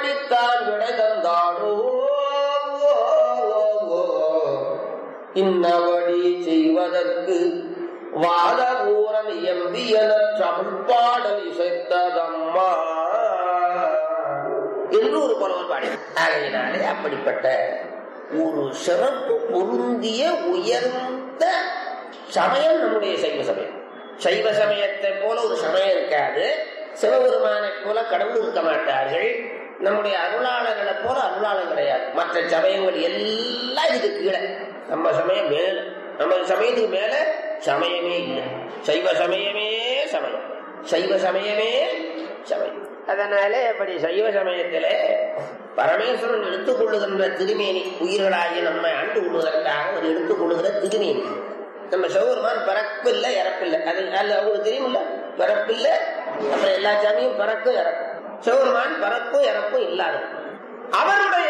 இப்படித்தான் விடை தந்தாடோ இன்னவடி செய்வதற்கு வாதபூரம் எம்பியன தமிழ்பாடல் இசைத்ததம்மா என்று ஒரு புலவர் பாடினார் ஆகையினாலே அப்படிப்பட்ட ஒரு சிறப்பு பொருந்திய உயர்ந்த சமயம் நம்முடைய சைவ சமயம் சைவ சமயத்தை போல ஒரு சமயம் இருக்காது சிவபெருமானை போல கடவுள் இருக்க மாட்டார்கள் நம்முடைய அருளாளர்களை போல அருளாளர் கிடையாது மற்ற சமயங்கள் எல்லாம் இதுக்கு கீழே நம்ம சமயம் மேல நம்ம சமயத்துக்கு மேல சமயமே இல்லை சைவ சமயமே சமயம் சைவ சமயமே சமயம் அதனால அப்படி சைவ சமயத்தில பரமேஸ்வரன் எடுத்துக் கொள்ளுகின்ற திருமேனி உயிர்களாகி நம்ம ஆண்டு கொள்வதற்காக ஒரு எடுத்துக் கொள்ளுகிற திருமேனி நம்ம சிவபெருமான் பிறப்பில்லை இறப்பில்லை அது அது அவங்களுக்கு தெரியுமில்ல பிறப்பில்லை அப்புறம் எல்லா சாமியும் பிறக்கும் இறக்கும் சிவபெருமான் பிறப்பும் இறப்பும் இல்லாத அவருடைய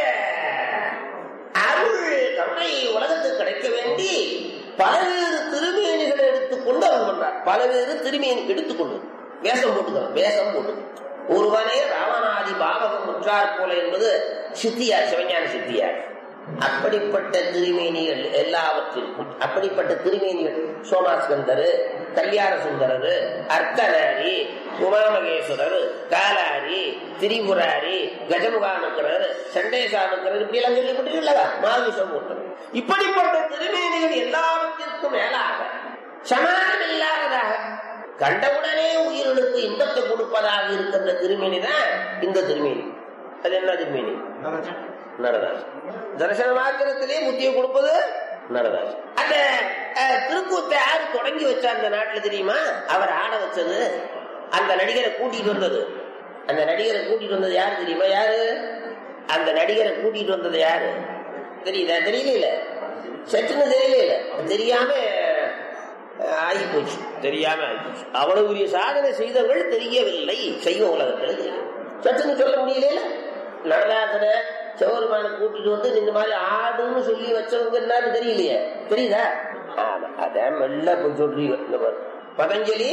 அருள் கருணை உலகத்துக்கு கிடைக்க வேண்டி பல்வேறு திருமேனிகளை எடுத்துக்கொண்டு அவர் பண்றார் பல்வேறு திருமேனி எடுத்துக்கொண்டு வேஷம் போட்டுக்கிறார் வேஷம் போட்டு ஒருவனே ராவணாதி பாவகம் முற்றார் போல என்பது சித்தியார் சிவஞான சித்தியார் அப்படிப்பட்ட திருமேனிகள் எல்லாவற்றிற்கும் அப்படிப்பட்ட திருமேனிகள் சோமாஸ்கந்தர் கல்யாண சுந்தரர் அர்த்தநாரி உமாமகேஸ்வரர் காலாரி திரிபுராரி கஜமுகானுக்கிறர் சண்டேசானுக்கிறர் இப்படி எல்லாம் சொல்லிவிட்டீங்களா மாவிசம் போட்டது இப்படிப்பட்ட திருமேனிகள் எல்லாவற்றிற்கும் மேலாக சமானம் இல்லாததாக கண்டவுடனே உயிர்களுக்கு இன்பத்தை கொடுப்பதாக இருக்கின்ற திருமேனி தான் இந்த திருமேனி அது என்ன திருமேனி நடராஜ் தரிசன மாத்திரத்திலே முத்தியை கொடுப்பது நடராஜ் அந்த அஹ், திருக்கூத்தை யாரு தொடங்கி வச்சா அந்த நாட்டுல தெரியுமா அவர் ஆட வச்சது அந்த நடிகரை கூட்டிட்டு வந்தது அந்த நடிகரை கூட்டிட்டு வந்தது யாரு தெரியுமா யாரு அந்த நடிகரை கூட்டிட்டு வந்தது யாரு தெரியுதா தெரியல சட்டுன்னு தெரியல தெரியாம ஆகி போச்சு தெரியாம ஆகி போச்சு அவ்வளவு பெரிய சாதனை செய்தவர்கள் தெரியவில்லை செய்வ உலகத்தில் தெரியல சட்டுன்னு சொல்ல முடியல நடராசன சிவபெருமான கூட்டிட்டு வந்து இந்த மாதிரி ஆடுன்னு சொல்லி வச்சவங்க என்னன்னு தெரியலையே தெரியுதா ஆமா அதான் மெல்ல போய் சொல்றீங்க இந்த பாரு. பதஞ்சலி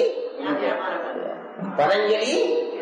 பதஞ்சலி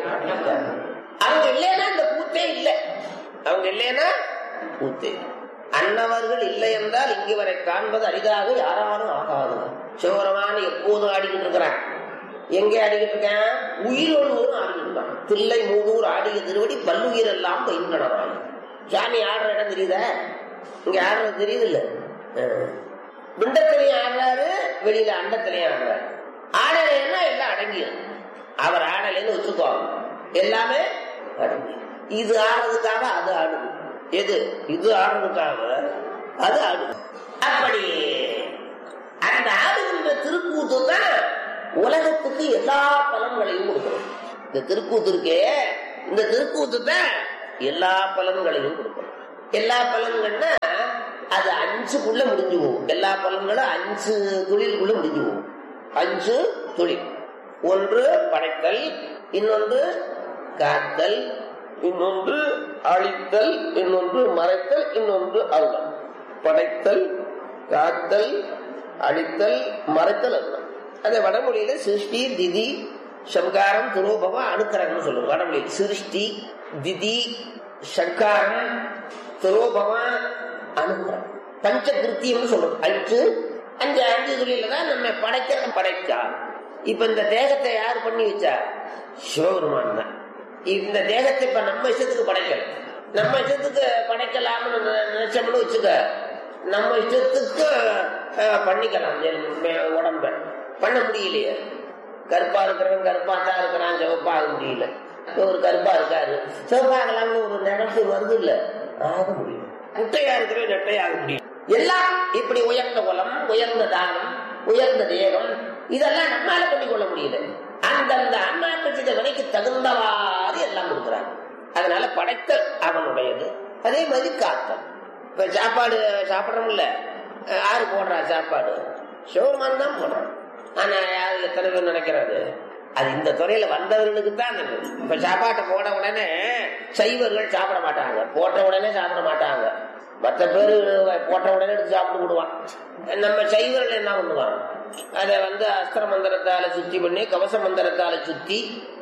அவங்க இல்லைன்னா இந்த கூத்தே இல்லை அவங்க இல்லைன்னா கூத்தே இல்லை. அன்னவர்கள் இல்லை என்றால் இங்கு வரை காண்பது அரிதாக யாராலும் ஆகாது சிவபெருமான எப்போதும் ஆடிக்கிட்டு இருக்கிறான் எங்க ஆடிக்கிட்டு இருக்கேன் உயிரோடு ஆடிக்கிட்டு இருக்கான் தில்லை மூதூர் ஆடிய திருவடி பல்லுயிர் எல்லாம் பயின்றனவாய் சாமி ஆடுற இடம் தெரியுதா இங்க ஆடுறது தெரியுது இல்ல பிண்டத்திலையும் ஆடுறாரு வெளியில அண்டத்திலையும் ஆடுறாரு ஆடலைன்னா எல்லாம் அடங்கிடும் அவர் ஆடலைன்னு வச்சுக்கோ எல்லாமே அடங்கி இது ஆடுறதுக்காக அது ஆடுது எது இது ஆடுறதுக்காக அது ஆடுது அப்படி அந்த ஆடுகின்ற திருக்கூத்து தான் உலகத்துக்கு எல்லா பலன்களையும் கொடுக்கணும் இந்த திருக்கூத்து இருக்கே இந்த திருக்கூத்து தான் எல்லா பலன்களையும் கொடுக்கணும் எல்லா பலன்கள்னா அது அஞ்சுக்குள்ள முடிஞ்சு போகும் எல்லா பலன்களும் அஞ்சு தொழிலுக்குள்ள முடிஞ்சு போகும் அஞ்சு தொழில் ஒன்று படைத்தல் இன்னொன்று காத்தல் இன்னொன்று அழித்தல் இன்னொன்று மறைத்தல் இன்னொன்று அருளல் படைத்தல் காத்தல் அழித்தல் மறைத்தல் அருளல் அதை வடமொழியில சிருஷ்டி திதி சம்காரம் துரோபவம் அணுக்கரம்னு சொல்லுவோம் வடமொழியில் சிருஷ்டி திதி சங்காரம் துரோபவம் அணுக்கரம் பஞ்ச கிருத்தியம்னு சொல்றோம் அஞ்சு அஞ்சு அஞ்சு தொழில தான் நம்ம படைக்கிற படைச்சா இப்ப இந்த தேகத்தை யார் பண்ணி வச்சா சிவபெருமான் தான் இந்த தேகத்தை இப்ப நம்ம இஷ்டத்துக்கு படைக்கல நம்ம இஷ்டத்துக்கு படைக்கலாம்னு நினை- நினைச்சோம்னு வச்சுக்க நம்ம இஷ்டத்துக்கு அஹ், பண்ணிக்கலாம் எல்~ மே- உடம்ப பண்ண முடியலையே கருப்பா இருக்கிறவன் கருப்பா தான் இருக்கிறான் சிவப்பா ஆக முடியல ஒரு கருப்பா இருக்காரு சிவப்பாகலாம்னு ஒரு நினைப்பு வருது இல்ல ஆக முடியல முட்டையா இருக்கிறவன் நெட்டையாக முடியும் எல்லாம் இப்படி உயர்ந்த குலம் உயர்ந்த தானம் உயர்ந்த தேகம் இதெல்லாம் நம்மால பண்ணிக்கொள்ள முடியல அந்தந்த அண்ணாக்கட்சித விலைக்கு தகுந்தவாறு எல்லாம் கொடுக்குறாங்க அதனால படைத்தல் அவனுடையது அதே மாதிரி காத்தல் இப்ப சாப்பாடு சாப்பிடறோம்ல அஹ் யாரு போடுறா சாப்பாடு சிவருமான் தான் போடுறான் ஆனா யாரு எத்தனை பேர் நினைக்கிறாரு அது இந்த துறையில வந்தவர்களுக்கு தான் தெரியும். இப்ப சாப்பாட்டை போட உடனே சைவர்கள் சாப்பிட மாட்டாங்க போட்ட உடனே சாப்பிட மாட்டாங்க மற்ற பேரு போட்ட உடனே எடுத்து சாப்பிட்டு விடுவான் நம்ம சைவர்கள் என்ன பண்ணுவான் அதை வந்து அஸ்திர மந்திரத்தால சுத்தி பண்ணி கவச மந்திரத்தால சுத்தி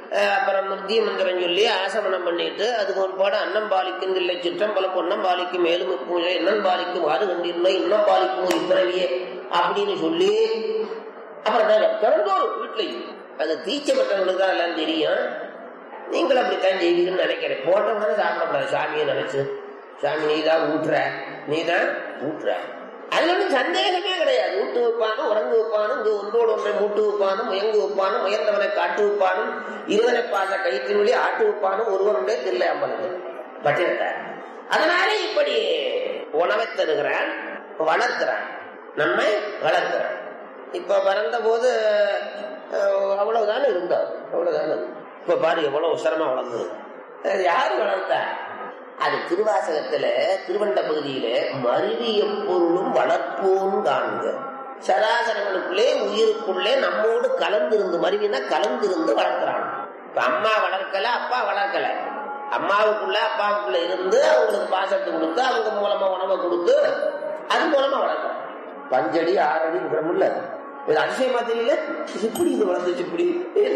அஹ், அப்புறம் முத்திய மந்திரம் சொல்லி ஆசமனம் பண்ணிட்டு அதுக்கு ஒரு பாடம் அன்னம் பாலிக்கும் இல்லை சிற்றம்பல பொன்னம் பாலிக்கும் மேலும் பூஜை இன்னம் பாலிக்கும் ஆறு கண்டிருந்தோ இன்னம் பாலிக்கும் இப்பிறவியே அப்படின்னு சொல்லி அப்புறம் நாங்க திறந்தோறும் வீட்லையும் அது தீச்சை பெற்றவங்களுக்கு தான் எல்லாம் தெரியும் நீங்களும் அப்படித்தான் செய்வீங்கன்னு நினைக்கிறேன் போட்டவங்க சாப்பிடக்கூடாது சாமியை நினைச்சு சாமி நீ தான் ஊட்டுற நீ தான் ஊட்டுற அதுல ஒன்றும் சந்தேகமே கிடையாது ஊட்டு வைப்பானும் உறங்கு வைப்பானும் இங்கு ஒன்றோடு ஒன்றை மூட்டு வைப்பானும் முயங்கு வைப்பானும் முயன்றவனை காட்டு வைப்பானும் இருவனை பாச கயிற்றின் வழி ஆட்டு வைப்பானும் ஒருவனுடைய தில்லை அம்பலத்து பட்டிருக்கார் அதனால இப்படி உணவை தருகிறான் வளர்க்கிறான் நம்மை வளர்க்கிறான் இப்ப பிறந்த போது அஹ், அவ்வளவுதானே இருந்தார் அவ்வளவுதானே இருந்தார். இப்ப பாரு எவ்வளவு உசரமா வளர்ந்தது அது யாரு வளர்த்தா அது திருவாசகத்துல திருவண்ட பகுதியில மருவிய பொருளும் வளர்ப்போம் காண்க சராசரங்களுக்குள்ளே உயிருக்குள்ளே நம்மோடு கலந்திருந்து மருவினா கலந்திருந்து வளர்க்கிறான் இப்ப அம்மா வளர்க்கல அப்பா வளர்க்கல அம்மாவுக்குள்ள அப்பாவுக்குள்ள இருந்து அவங்களுக்கு பாசத்தை கொடுத்து அவங்க மூலமா உணவை கொடுத்து அது மூலமா வளர்க்கிறான் பஞ்சடி ஆறடி பிரமில்ல இது அதிசயமா தெரியல இப்படி இது வளர்ந்துச்சு இப்படி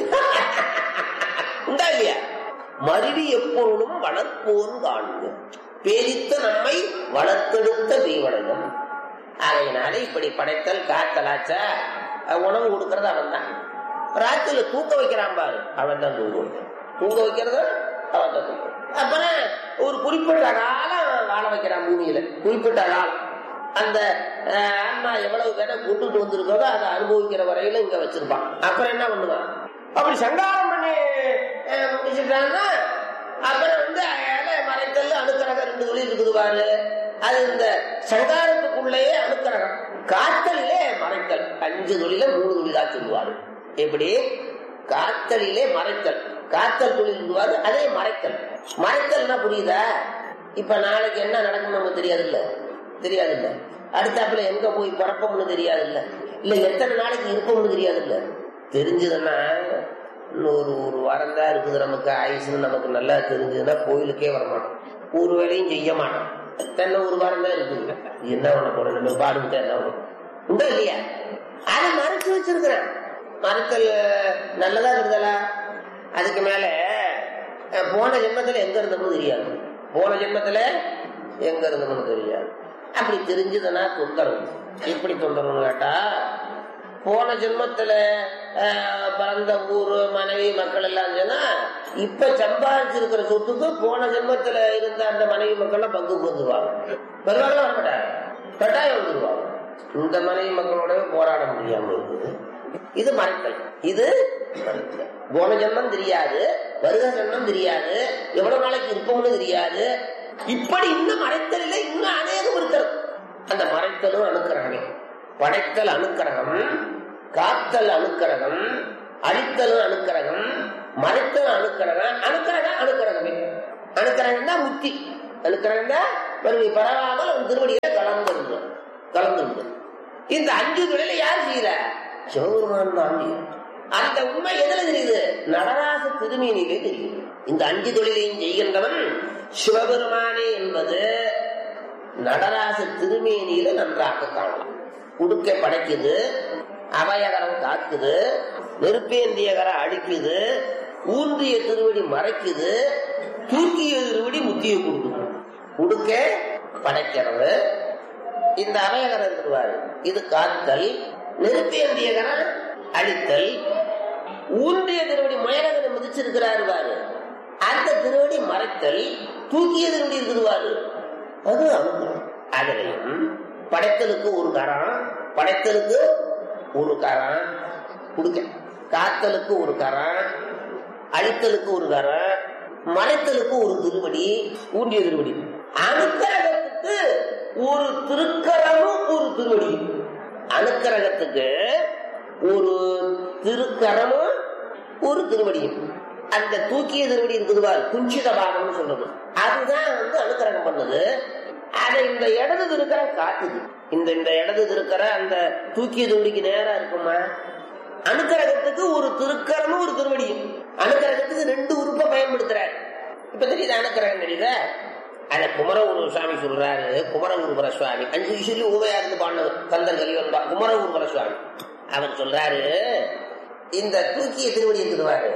உண்டா இல்லையா மருவி எப்பொருளும் வளர்ப்போன் காண்க பேரித்த நம்மை வளர்த்தெடுத்த தெய்வனம் ஆகையினால இப்படி படைத்தல் காத்தலாச்சா அஹ் உணவு கொடுக்கறது அவன் தான் ராத்திரில தூக்க வைக்கிறான் பாரு அவன் தான் தூங்க வைக்கிறான் தூங்க வைக்கிறது அவன் தான் தூங்க வைக்கிறான். அப்புறம் ஒரு குறிப்பிட்ட காலம் வாழ வைக்கிறான் பூமியில குறிப்பிட்ட காலம் அந்த அஹ், ஆன்மா எவ்வளவு பேரை கூட்டுட்டு வந்திருக்கோ அதை அனுபவிக்கிற வரையில இங்க வச்சிருப்பான் அப்புறம் என்ன பண்ணுவான் அப்படி சங்காரம் பண்ணி அஹ், முடிச்சிட்டான்னா அப்புறம் வந்து அயால மறைத்தல் அணுக்கரகம் ரெண்டு துளி இருக்குது பாரு அது இந்த சங்காரத்துக்குள்ளேயே அணுக்கரகம் காத்தலிலே மறைத்தல் அஞ்சு துளியில மூணு துளி தான் சொல்லுவாரு எப்படி காத்தலிலே மறைத்தல் காத்தல் துளி சொல்லுவாரு அதே மறைத்தல் மறைத்தல்னா புரியுதா இப்ப நாளைக்கு என்ன நடக்கும் நமக்கு தெரியாது இல்ல தெரியாது இல்ல அடுத்தாப்புல எங்க போய் பிறப்போம்னு தெரியாது இல்ல இல்ல எத்தனை நாளைக்கு இருப்போம்னு தெரியாது இல்ல தெரிஞ்சதுன்னா இன்னும் ஒரு ஒரு வாரம் தான் இருக்குது நமக்கு ஆயுசுன்னு நமக்கு நல்லா தெரிஞ்சதுன்னா கோயிலுக்கே வரமாட்டோம் ஒரு வேலையும் செய்ய மாட்டோம் தென்னை ஒரு வாரம் தான் இருக்குது என்ன பண்ண போறோம் நம்ம பாடுகிட்ட என்ன பண்ண போறோம்? உண்டா இல்லையா அதை மறைச்சு வச்சிருக்கிறேன் மறுத்தல் நல்லதா கருதலா அதுக்கு மேல அஹ், போன ஜென்மத்துல எங்க இருந்தோம்னு தெரியாது போன ஜென்மத்துல எங்க இருந்தோம்னு தெரியாது அப்படி தெரிஞ்சதுன்னா தொந்தரவு எப்படி தொந்தரவுன்னு கேட்டா போன ஜென்மத்துல அஹ், பிறந்த ஊரு மனைவி மக்கள் எல்லாம் சொன்னா இப்ப சம்பாதிச்சிருக்கிற சொத்துக்கு போன ஜென்மத்துல இருந்த அந்த மனைவி மக்கள் எல்லாம் பங்கு வந்துருவாங்க வருவாங்களா வரமாட்டாங்க கட்டாயம் வந்துருவாங்க இந்த மனைவி மக்களோட போராட முடியாம இருக்குது இது மறைத்தல் இது மறைத்தல். போன ஜென்மம் தெரியாது வருக ஜென்மம் தெரியாது எவ்வளவு நாளைக்கு இருப்போம்னு தெரியாது இப்படி இன்னும் மறைத்தலில் இன்னும் அநேகம் இருக்கிறது அந்த மறைத்தலும் அணுக்கரகமே படைத்தல் அணுக்கரகம் காத்தல் அணுக்கரகம் அழித்தலும் அணுக்கரகம் மறைத்தல் அணுக்கரகம் அணுக்கரகம் அணுக்கரகமே அணுக்கரகம் தான் முத்தி அணுக்கரகம் தான் மறுபடி பரவாமல் அவன் திருவடியில கலந்து கலந்து இந்த அஞ்சு தொழில யார் செய்யற சிவபெருமான் தான் செய்யறார். அந்த உண்மை எதுல தெரியுது நடராச திருமேனிலே தெரியுது இந்த அஞ்சு தொழிலையும் செய்கின்றவன் சிவபெருமானே என்பது நடராச திருமேனியில நன்றாக காணலாம் உடுக்கை படைக்குது அபயகரம் காக்குது நெருப்பேந்தியகரம் அழிக்குது ஊன்றிய திருவடி மறைக்குது தூக்கிய திருவடி முத்தியை கொடுக்குது உடுக்க படைக்கிறது இந்த அபயகரம் இருக்குவாரு இது காத்தல் நெருப்பேந்தியகரம் அழித்தல் ஊன்றிய திருவடி முயலகனை மிதிச்சிருக்கிறாரு பாரு அந்த திருவடி மறைத்தல் தூக்கிய திருவடி இருக்குதுவாரு அது அனுகிரகம் அதுலயும் படைத்தலுக்கு ஒரு கரம் படைத்தலுக்கு ஒரு கரம் கொடுக்க காத்தலுக்கு ஒரு கரம் அழித்தலுக்கு ஒரு கரம் மறைத்தலுக்கு ஒரு திருவடி ஊண்டிய திருவடி அனுக்கிரகத்துக்கு ஒரு திருக்கரமும் ஒரு திருவடி அனுக்கிரகத்துக்கு ஒரு திருக்கரமும் ஒரு திருவடியும் அந்த தூக்கிய திருவடி இருக்குது பாரு குஞ்சித பாகம்னு சொல்றது அதுதான் வந்து அனுக்கிரகம் பண்ணுது அதை இந்த இடது திருக்கரம் காட்டுது இந்த இந்த இடது திருக்கர அந்த தூக்கிய திருவடிக்கு நேரா இருக்குமா அனுக்கிரகத்துக்கு ஒரு திருக்கரமும் ஒரு திருவடியும் அனுக்கிரகத்துக்கு ரெண்டு உறுப்பை பயன்படுத்துறாரு இப்ப தெரியுது அனுக்கிரகம் தெரியுதா அத குமர உருவ சுவாமி சொல்றாரு குமர உருவர சுவாமி அஞ்சு சொல்லி ஊமையா இருந்து பாண்டவர் கந்தன் கலிவன் குமர உருவர சுவாமி அவர் சொல்றாரு இந்த தூக்கிய திருவடி இருக்குதுவாரு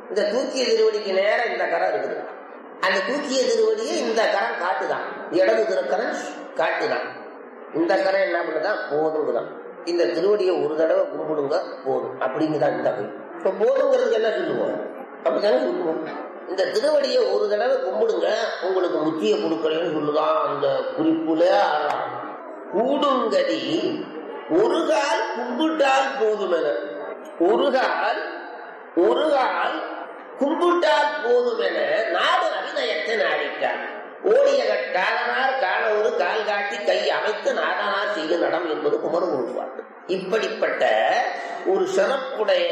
இந்த தூக்கிய திருவடிக்கு நேரம் இந்த கரம் இருக்குது அந்த தூக்கிய திருவடியை இந்த கரம் காட்டுதான் இடது திருக்கரம் காட்டுதான் இந்த கரம் என்ன பண்ணுதான் போதுங்குதான் இந்த திருவடியை ஒரு தடவை கும்பிடுங்க போதும் அப்படிங்குதான் இந்த கை இப்ப போதுங்கிறதுக்கு என்ன சொல்லுவோம் அப்படித்தானே சொல்லுவோம் இந்த திருவடியை ஒரு தடவை கும்பிடுங்க உங்களுக்கு முத்திய கொடுக்கறேன்னு சொல்லுதான் அந்த குறிப்புல ஆறாம் கூடுங்கதி ஒரு கால் கும்பிட்டால் போதும் என ஒரு கால் ஒரு கால் கும்பிட்டால் போதும் என நாடு அபிநயத்தை நாடிட்டார் ஓடிய காலனார் கால ஒரு கால் காட்டி கை அமைத்து நாடனார் செய்ய நடம் என்பது குமரகுரு பாட்டு இப்படிப்பட்ட ஒரு சிறப்புடைய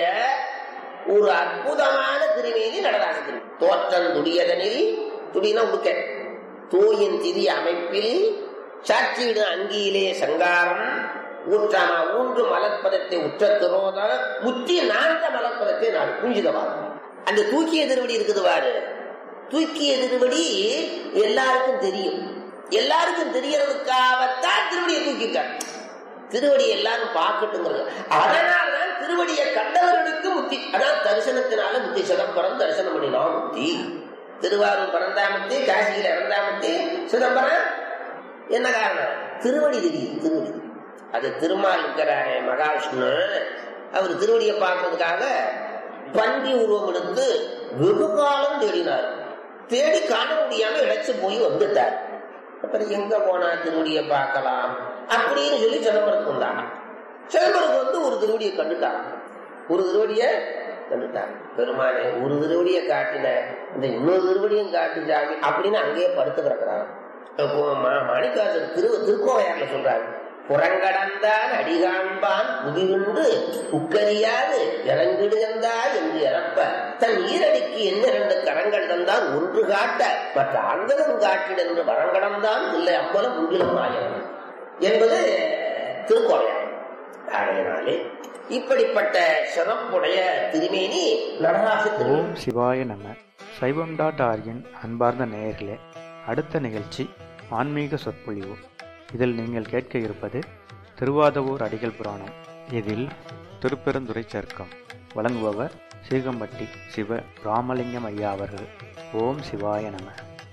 ஒரு அற்புதமான திருமேனி நடராஜ திரு தோற்றன் துடியதனில் துடினா உடுக்க தோயின் திதி அமைப்பில் சாட்சியிடு அங்கியிலே சங்காரம் ஊற்றாமா ஊன்று மலர்ப்பதத்தை உற்ற திரோத முத்தி நான்க மலர்ப்பதத்தை நான் புரிஞ்சுதவாரு அந்த தூக்கிய திருவடி இருக்குது பாரு தூக்கிய திருவடி எல்லாருக்கும் தெரியும் எல்லாருக்கும் தெரியறதுக்காகத்தான் திருவடியை தூக்கிட்டார் திருவடி எல்லாரும் பார்க்கட்டுங்கிறது அதனால்தான் திருவடியை கண்டவர்களுக்கு முத்தி அதான் தரிசனத்தினால முத்தி சிதம்பரம் தரிசனம் பண்ணினா முத்தி திருவாரூர் பரந்தாமத்தி காசியில இறந்தாமத்தி சிதம்பரம் என்ன காரணம் திருவடி தெரியும் திருவடி அது திருமால் இருக்கிறாரே மகாவிஷ்ணு அவர் திருவடியை பார்க்கறதுக்காக பந்தி உருவம் எடுத்து வெகு காலம் தேடினார் தேடி காண முடியாம இழைச்சு போய் வந்துட்டார் அப்புறம் எங்க போனா திருவடியை பார்க்கலாம் அப்படின்னு சொல்லி சிதம்பரத்துக்கு வந்தாங்க சிதம்பரத்துக்கு வந்து ஒரு திருவடியை கண்டுட்டாங்க ஒரு திருவடியை கண்டுட்டாங்க பெருமானே ஒரு திருவடியை காட்டின இந்த இன்னொரு திருவடியும் காட்டு சாமி அப்படின்னு அங்கேயே படுத்து கிடக்குறாங்க இப்போ மா- மாணிக்காசர் திரு திருக்கோவையார்ல சொல்றாரு புறங்கடந்தான் அடிகாண்பான் புதிவுண்டு உக்கரியாது இறங்கிடுகந்தா என்று இறப்ப தன் ஈரடிக்கு என்ன இரண்டு கரங்கள் தந்தான் ஒன்று காட்ட மற்ற அங்கதம் காட்டிட என்று வரங்கடந்தான் இல்லை அம்பலம் முன்பிலும் ஆயிரம் என்பது திருக்கோவையார் ஆகையினாலே இப்படிப்பட்ட சிறப்புடைய திருமேனி நடராச திருமேனி ஓம் சிவாய நம சைவம் டாட் ஆர்கின் அன்பார்ந்த நேயர்களே அடுத்த நிகழ்ச்சி ஆன்மீக சொற்பொழிவு இதில் நீங்கள் கேட்க இருப்பது திருவாதவூர் அடிகள் புராணம் இதில் திருப்பெருந்துறை சர்க்கம் வழங்குபவர் சீகம்பட்டி சிவ ராமலிங்கம் ஐயா அவர்கள் ஓம் சிவாய நம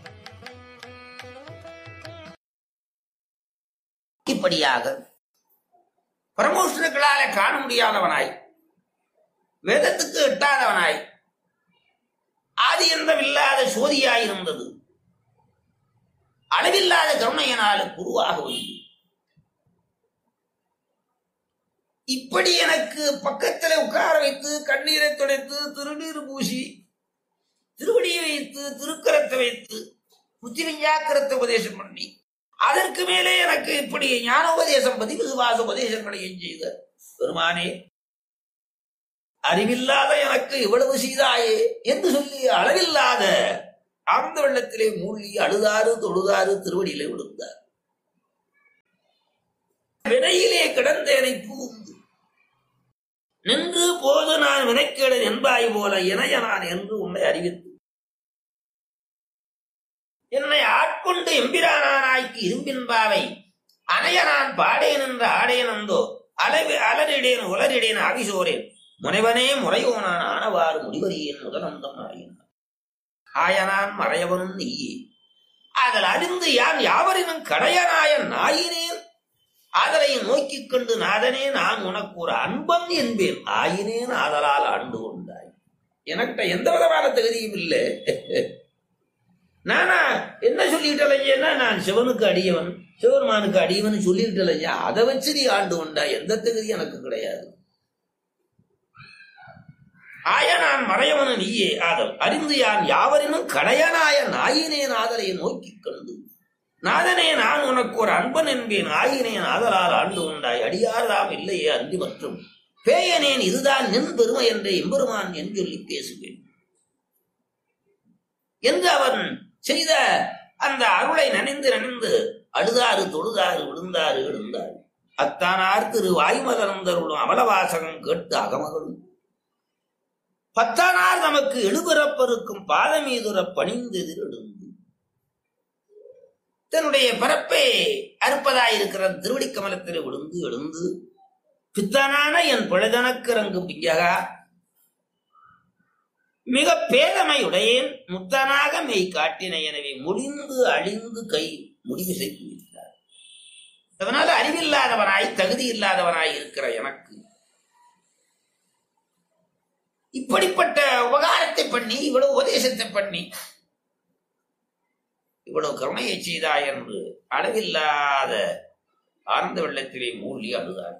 இப்படியாக பரமோஷ்ணர்களால காண முடியாதவனாய் வேதத்துக்கு எட்டாதவனாய் ஆதி இல்லாத சோதியாயிருந்தது அளவில்லாத கருணையினால குருவாக வந்து இப்படி எனக்கு பக்கத்துல உட்கார வைத்து கண்ணீரை துடைத்து திருநீர் பூசி திருவடியை வைத்து திருக்கரத்தை வைத்து புத்தி விஞ்ஞாக்கரத்தை உபதேசம் பண்ணி அதற்கு மேலே எனக்கு இப்படி ஞானோபதேசம் பதி விசுவாச உபதேசங்களையும் செய்த பெருமானே அறிவில்லாத எனக்கு இவ்வளவு செய்தாயே என்று சொல்லி அளவில்லாத ஆழ்ந்த வெள்ளத்திலே மூழ்கி அழுதாறு தொழுதாறு திருவடியிலே விழுந்தார் வினையிலே கிடந்தேனை புகுந்து நின்று போது நான் வினைக்கேடன் என்பாய் போல இணைய நான் என்று உன்னை அறிவித்து என்னை ஆட்கொண்டு எம்பிரானாய்க்கு இரும்பின்பாவை அணைய நான் பாடேன் என்று ஆடேன் அந்தோ அளவு அலரிடேன் உலரிடேன் ஆவிசோரேன் முனைவனே முறையோனான் ஆனவாறு முடிவறியேன் முதலந்தம் ஆயினான் ஆயனான் மறையவனும் நீயே ஆதல் அறிந்து யான் யாவரினும் கடையனாய நாயினேன் அதனை நோக்கிக் கொண்டு நாதனே நான் உனக்கு ஒரு அன்பன் என்பேன் ஆயினேன் ஆதலால் ஆண்டு கொண்டாய் எனக்கிட்ட எந்த விதமான தகுதியும் இல்லை நானா என்ன சொல்லிக்கிட்டலையா நான் சிவனுக்கு அடியவன் சிவருமானுக்கு அடியவன் சொல்லிக்கிட்டலையா அதை வச்சு நீ ஆண்டு கொண்டா எந்த தகுதி எனக்கு கிடையாது ஆய நான் மறையவன நீயே ஆதல் அறிந்து யான் யாவரினும் கடையனாய நாயினேன் ஆதலை நோக்கிக் கண்டு நாதனே நான் உனக்கு ஒரு அன்பன் என்பேன் ஆயினேன் ஆதலால் ஆண்டு கொண்டாய் அடியார்தாம் இல்லையே அன்றி மற்றும் பேயனேன் இதுதான் நின் பெருமை என்ற எம்பெருமான் என்று சொல்லி பேசுவேன் என்று அவன் செய்த அந்த அருளை நனைந்து நனைந்து அழுதாறு தொழுதாறு விழுந்தாறு எழுந்தாறு அத்தானார் திரு வாய்மலர்ந்தருளும் அமலவாசகம் கேட்டு அகமகளும் பத்தானார் நமக்கு எழுபிறப்பருக்கும் பாதமீதுர பணிந்து எதிரெழுந்து தன்னுடைய பிறப்பை அறுப்பதாயிருக்கிற திருவடி கமலத்தில் விழுந்து எழுந்து பித்தனான என் பிழைதனக்கு ரங்கு பிஞ்சகா மிக பேதமையுடையேன் முத்தனாக மெய் காட்டின எனவே முடிந்து அழிந்து கை முடிவு செய்து விட்டார் அதனால அறிவில்லாதவனாய் தகுதி இல்லாதவனாய் இருக்கிற எனக்கு இப்படிப்பட்ட உபகாரத்தை பண்ணி இவ்வளவு உபதேசத்தை பண்ணி இவ்வளவு கருணையை செய்தாய் என்று அளவில்லாத ஆனந்த வெள்ளத்திலே மூழ்கி அழுதார்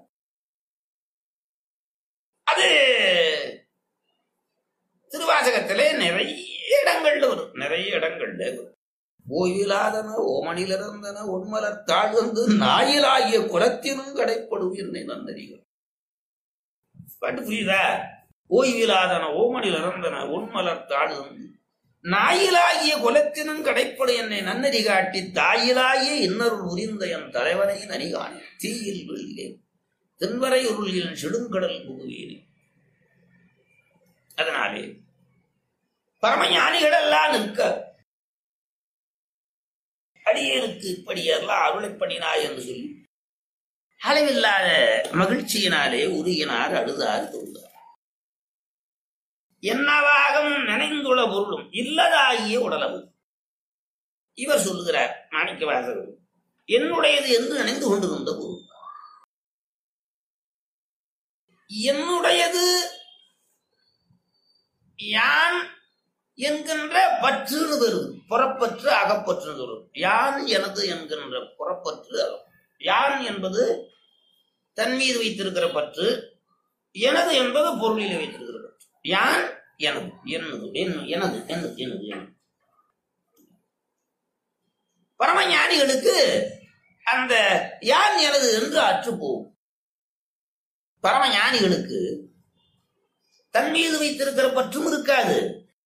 அது திருவாசகத்திலே நிறைய இடங்கள்ல வரும் நிறைய இடங்கள்ல வரும் ஓய்விலாதன ஓமனிலிருந்தன உண்மலர் தாழ்ந்து நாயிலாகிய குலத்தினும் கடைப்படும் என்னை நன்னறிகள் பாட்டு புரியுதா ஓய்விலாதன ஓமனில் இறந்தன உண்மலர் தாழ்ந்து நாயிலாகிய குலத்தினும் கடைப்படும் என்னை நன்னறி காட்டி தாயிலாகிய இன்னருள் உரிந்த என் தலைவனை நனிகானே தீயில் விழுகிறேன் தென்வரை உருளில் செடுங்கடல் புகுவீரே அதனாலே பரமஞானிகள் எல்லாம் நிற்க அடியேனுக்கு இப்படியெல்லாம் அருளை பண்ணினாய் என்று சொல்லி அளவில்லாத மகிழ்ச்சியினாலே உருகினார் அழுதார் தொழுதார் என்னவாகவும் நினைந்துள்ள பொருளும் இல்லதாகிய உடலவும் இவர் சொல்லுகிறார் மாணிக்க வாசகர் என்னுடையது என்று நினைந்து கொண்டிருந்த பொருள் என்னுடையது யான் என்கின்ற பற்றுன்னு வருது புறப்பற்று அகப்பற்று வரும் யான் எனது என்கின்ற புறப்பற்று அகம் யான் என்பது தன் மீது வைத்திருக்கிற பற்று எனது என்பது பொருளில் வைத்திருக்கிற பற்று யான் எனது என்னது என்- எனது எனது எனது எனது பரமஞானிகளுக்கு அந்த யான் எனது என்று அற்று போகும் பரமஞானிகளுக்கு தன் மீது வைத்திருக்கிற பற்றும் இருக்காது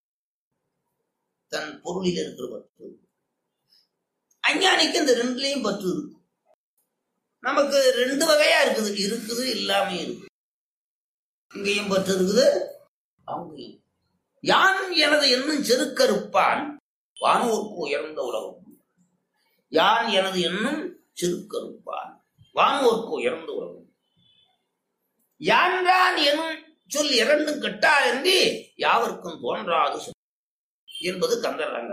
தன் பொருளில் இருக்கிற பற்று அஞ்ஞானிக்கு இந்த ரெண்டுலயும் பற்று இருக்கு நமக்கு ரெண்டு வகையா இருக்குது இருக்குது இல்லாம இருக்கு இங்கேயும் பற்று இருக்குது அங்கேயும் யான் எனது என்னும் செருக்கறுப்பான் வானோர்க்கு உயர்ந்த உலகம் யான் எனது என்னும் செருக்கறுப்பான் வானோர்க்கு உயர்ந்த உலகம் யான்தான் எனும் சொல் இரண்டும் கெட்டார் என்று யாவருக்கும் தோன்றாது சொல் என்பது கந்தரங்க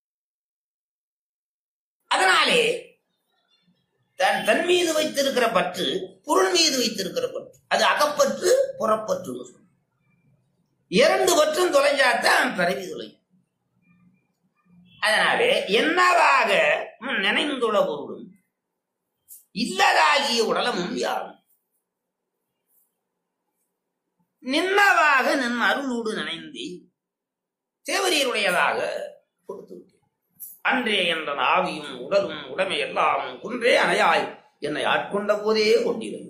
அதனாலே தன் தன் மீது வைத்திருக்கிற பற்று பொருள் மீது வைத்திருக்கிற பற்று அது அகப்பற்று புறப்பற்று இரண்டு பற்றும் தொலைஞ்சாத்தான் பிறவி தொலை அதனாலே என்னவாக முன் நினைந்துள்ள பொருளும் இல்லதாகிய உடலமும் யாரும் நின்னவாக நின் அருளோடு நினைந்து தேவரீருடையதாக கொடுத்து விட்டேன் அன்றே என்ற ஆவியும் உடலும் உடமை எல்லாம் குன்றே அணையாய் என்னை ஆட்கொண்ட போதே கொண்டிருந்தது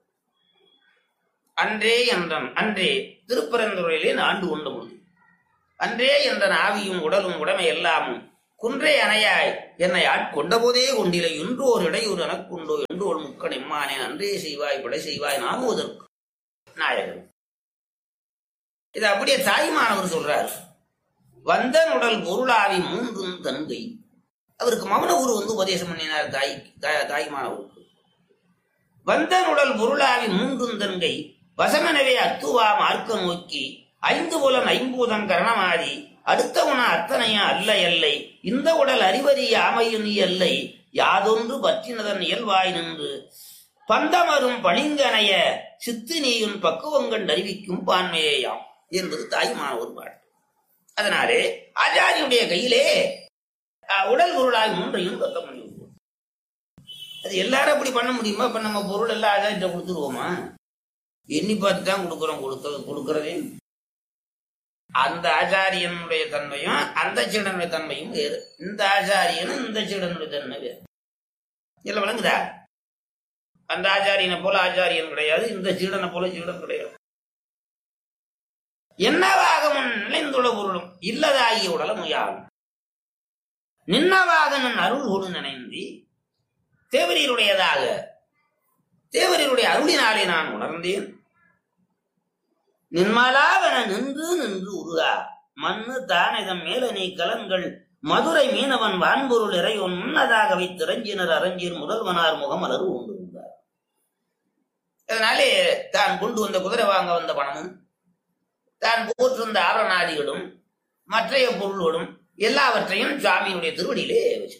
அன்றே என்றன் அன்றே திருப்பரந்துரையிலே ஆண்டு கொண்ட பொழுது அன்றே என்றன் ஆவியும் உடலும் உடமை எல்லாமும் குன்றே அணையாய் என்னை ஆட்கொண்ட போதே கொண்டிலை இன்றோர் இடையூறு எனக்குண்டோ என்றோர் முக்கன் எம்மானேன் அன்றே செய்வாய் படை செய்வாய் நாமுவதற்கு நாயகன் இது அப்படியே தாய்மானவர் சொல்றார் வந்தன் உடல் பொருளாவி மூன்றும் தன்கை அவருக்கு மௌன குரு வந்து உபதேசம் பண்ணினார் தாய் தாய்- தாய்மானவருக்கு வந்தன் உடல் பொருளாவி மூன்றும் தன்கை வசமனவே அத்துவா மார்க்க நோக்கி ஐந்து புலன் ஐம்பூதம் கரணமாதி அடுத்த உண அத்தனைய அல்ல எல்லை இந்த உடல் அறிவறி அமையும் எல்லை யாதொன்று பற்றினதன் இயல்பாய் நின்று பந்தமரும் பளிங்கனைய சித்து நீயும் பக்குவங்கள் அறிவிக்கும் பான்மையேயாம் என்பது தாய்மான ஒரு பாட்டு அதனாலே ஆச்சாரியுடைய கையிலே அஹ், உடல் பொருளாய் மூன்றையும் தக்க பண்ணி விடுவோம். அது எல்லாரும் அப்படி பண்ண முடியுமா இப்ப நம்ம பொருள் எல்லாம் ஆச்சாரிட்ட கொடுத்துருவோமா எண்ணி பார்த்து தான் கொடுக்குறோம் கொடுக்க கொடுக்கறதே அந்த ஆச்சாரியனுடைய தன்மையும் அந்த சீடனுடைய தன்மையும் வேறு இந்த ஆச்சாரியனும் இந்த சீடனுடைய தன்மை வேறு இல்ல விளங்குதா அந்த ஆச்சாரியனை போல ஆச்சாரியன் கிடையாது இந்த சீடனை போல சீடன் கிடையாது என்னவாக முன் நினைந்துள்ள பொருளும் இல்லதாகிய உடலும் யாரும் நின்னவாக நன் அருள் கொடு நினைந்து தேவரீருடையதாக தேவரீருடைய அருளினாலே நான் உணர்ந்தேன் நின்மலாவென நின்று நின்று உருகா மண்ணு தானதம் மேல நீ கலங்கள் மதுரை மீனவன் வான்பொருள் இறைவன் முன்னதாக வைத்திரஞ்சினர் அரஞ்சிர் முதல்வனார் முகம் அலறு கொண்டு வந்தார் அதனாலே தான் கொண்டு வந்த குதிரை வாங்க வந்த பணமும் தான் போற்றிருந்த ஆபரணாதிகளும் மற்றைய பொருள்களும் எல்லாவற்றையும் சுவாமியுடைய திருவடியிலே வச்சிருக்கார்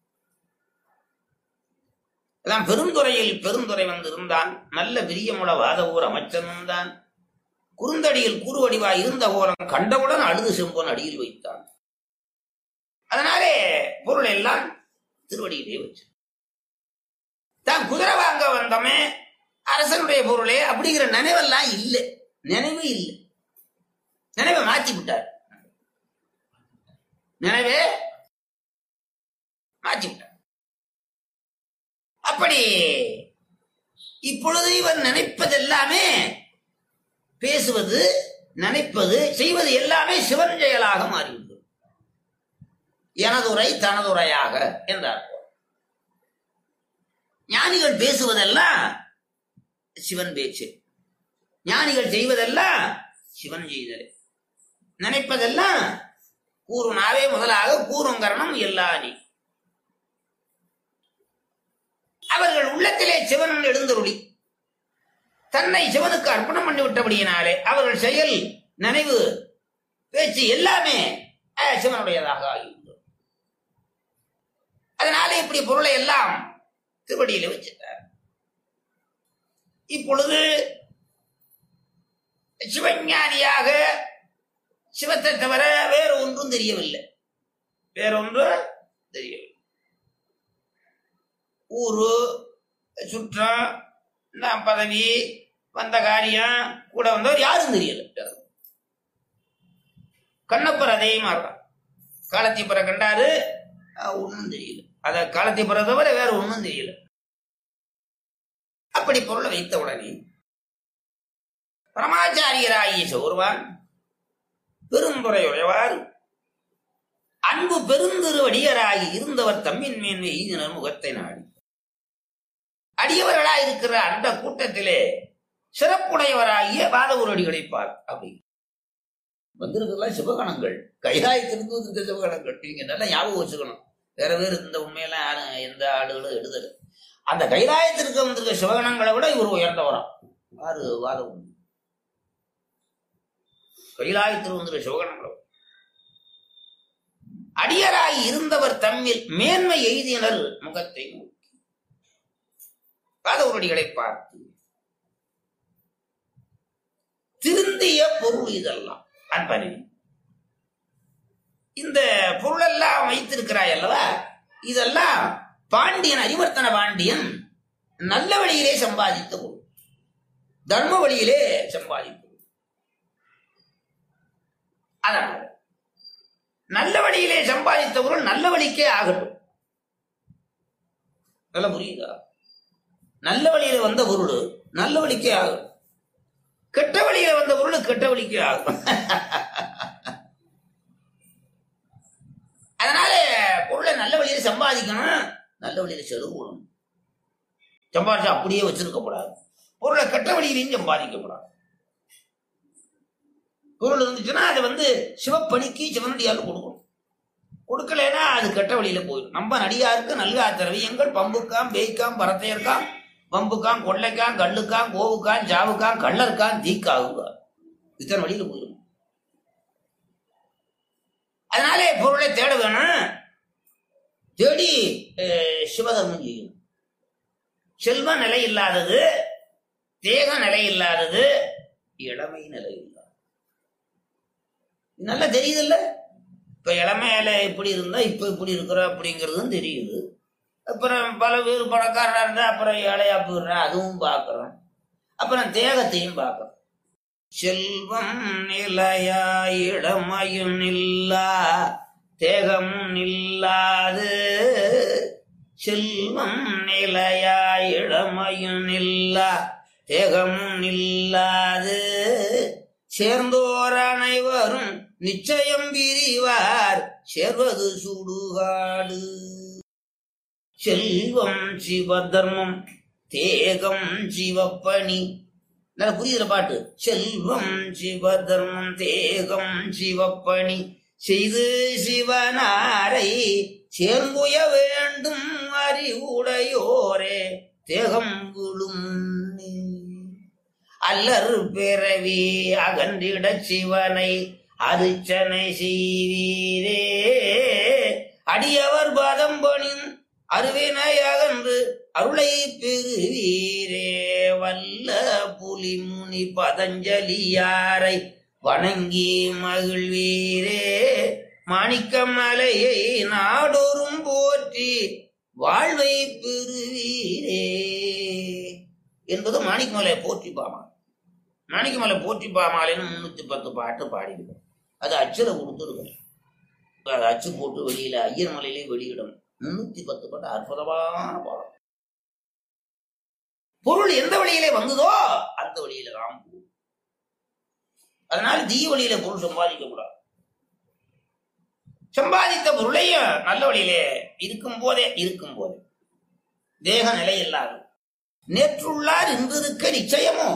அதான் பெருந்துறையில் பெருந்துறை வந்திருந்தான் நல்ல பிரியமுள்ள வாதவூர் அமைச்சனும் தான் குறுந்தடியில் கூறுவடிவாய் இருந்த கோலம் கண்டவுடன் அழுது செம்பொன் அடியில் வைத்தான் அதனாலே பொருள் எல்லாம் திருவடியிலே வச்சு தான் குதிரை வாங்க வந்தோமே அரசனுடைய பொருளே அப்படிங்கிற நினைவெல்லாம் இல்லை நினைவு இல்லை நினைவை மாத்தி விட்டார் நினைவே மாற்றி விட்டார் அப்படி இப்பொழுது இவர் நினைப்பதெல்லாமே பேசுவது நினைப்பது செய்வது எல்லாமே சிவன் செயலாக மாறிவிட்டது எனதுரை தனதுரையாக என்றார் ஞானிகள் பேசுவதெல்லாம் சிவன் பேச்சு ஞானிகள் செய்வதெல்லாம் சிவன் செய்தல் நினைப்பதெல்லாம் கூறுனாவே முதலாக கூறுங்கரணம் எல்லானி அவர்கள் உள்ளத்திலே சிவன் எழுந்தருளி தன்னை சிவனுக்கு அர்ப்பணம் பண்ணி விட்டபடியினாலே அவர்கள் செயல் நினைவு பேச்சு எல்லாமே அஹ், சிவனுடையதாக ஆகிவிட்டது அதனால இப்படி பொருளை எல்லாம் திருவடியில வச்சிருக்கார் இப்பொழுது சிவஞானியாக சிவத்தை தவிர வேற ஒன்றும் தெரியவில்லை வேறொன்று தெரியவில்லை ஊரு சுற்றம் நான் பதவி வந்த காரியம் கூட வந்தவர் யாரும் தெரியல கண்ணப்பர் அதே மாதிரிதான் காலத்தீப்பரை கண்டாரு ஒன்றும் தெரியல அத காலத்தீப்பரை தவிர வேற ஒன்றும் தெரியல அப்படி பொருளை வைத்த உடனே பரமாச்சாரியராகிய சோர்வான் பெருந்துரையுடையவார் அன்பு பெருந்திருவடியராகி இருந்தவர் தம்மின் மேன்மை எய்தினர் முகத்தை நாடி அடியவர்களாய் இருக்கிற அந்த கூட்டத்திலே சிறப்புடையவராகிய வாதவூரடிகளை பார் அப்படி வந்திருக்கலாம் சிவகணங்கள் கைலாயத்திலிருந்து வந்திருக்க சிவகணங்கள் நீங்க நல்லா ஞாபகம் வச்சுக்கணும் வேற வேறு இந்த உண்மையெல்லாம் யாரும் எந்த ஆளுகளும் எழுதல அந்த கைலாயத்திற்கு வந்திருக்க சிவகணங்களை விட இவர் உயர்ந்தவராம் யாரு வாதம் கைலாயத்தில் வந்திருக்க சிவகணங்களை அடியராய் இருந்தவர் தம்மில் மேன்மை எய்தினர் முகத்தை நோக்கி பாதவருடிகளை பார்த்து திருந்திய பொருள் இதெல்லாம் அன்பனே இந்த பொருளெல்லாம் வைத்திருக்கிறாய் அல்லவா இதெல்லாம் பாண்டியன் அறிவர்த்தன பாண்டியன் நல்ல வழியிலே சம்பாதித்த பொருள் தர்ம வழியிலே சம்பாதித்த பொருள் அதனால நல்ல வழியிலே சம்பாதித்த பொருள் நல்ல வழிக்கே ஆகட்டும் நல்லா புரியுதா நல்ல வழியில வந்த பொருள் நல்ல வழிக்கே ஆகும் கெட்ட வழியில வந்த பொருள் கெட்ட வழிக்கே ஆகும் அதனால பொருளை நல்ல வழியில சம்பாதிக்கணும் நல்ல வழியில செலவுணும் சம்பாதிச்சு அப்படியே வச்சிருக்கப்படாது பொருளை கெட்ட வழியிலையும் சம்பாதிக்கப்படாது பொருள் இருந்துச்சுன்னா அதை வந்து சிவப்பணிக்கு சிவனடியால் கொடுக்கணும் கொடுக்கலைன்னா அது கெட்ட வழியில போயிடும் நம்ம நடிகாருக்கு நல்கா திரவியங்கள் பம்புக்காம் பேய்க்காம் பரத்தையர்க்காம் வம்புக்காம் கொள்ளைக்காம் கல்லுக்காம் கோவுக்காம் ஜாவுக்காம் கள்ளருக்காம் தீக்காவுங்க இத்தனை வழியில போயிடும் அதனாலே பொருளை தேட வேணும் தேடி அஹ், சிவதர்மம் செய்யணும் செல்வ நிலை இல்லாதது தேக நிலை இல்லாதது இளமை நிலை இல்லாதது இது நல்லா தெரியுதுல்ல இப்ப இளமையில இப்படி இருந்தா இப்ப இப்படி இருக்கிற அப்படிங்கிறதும் தெரியுது அப்புறம் பல பேர் பணக்காரனா இருந்தா அப்புறம் ஏழையா போயிடுறேன் அதுவும் பார்க்கிறோம் அப்புறம் தேகத்தையும் பார்க்கிறோம் செல்வம் நிலையா இளமையும் இல்லா தேகமும் இல்லாது செல்வம் நிலையா இளமையும் இல்லா தேகமும் இல்லாது சேர்ந்தோர் அனைவரும் நிச்சயம் பிரிவார் சேர்வது சுடுகாடு செல்வம் சிவதர்மம் தேகம் சிவப்பணி நல்லா புரியுதுல பாட்டு செல்வம் சிவதர்மம் தேகம் சிவப்பணி செய்து சிவனாரை சேர்ந்துய வேண்டும் அறிவுடையோரே தேகம் விழும் அல்லர் பிறவி அகன்றிட சிவனை அரிச்சனை செய்வீரே அடியவர் பாதம் பணின் அருவினை அகன்று அருளை பெறுவீரே வல்ல புலிமுனி பதஞ்சலியாரை வணங்கி மகிழ்வீரே மாணிக்க மலையை நாடொரும் போற்றி வாழ்வை பெறுவீரே என்பது மாணிக்கமலை போற்றி பாமா மாணிக்கமலை போற்றி பாமாலின்னு முன்னூத்தி பத்து பாட்டு பாடியிருக்கோம் அது அச்சுல கொடுத்துருக்கோம் அது அச்சு போட்டு வெளியில ஐயர் மலையிலே வெளியிடும் முன்னூத்தி பத்து பாட்டு அற்புதமான பாடம் பொருள் எந்த வழியிலே வந்ததோ அந்த வழியில தான் போகும் அதனால தீ வழியில பொருள் சம்பாதிக்க கூடாது சம்பாதித்த பொருளையும் நல்ல வழியிலே இருக்கும் போதே இருக்கும் போதே தேக நிலை இல்லாது நேற்றுள்ளார் இன்றிருக்க நிச்சயமோ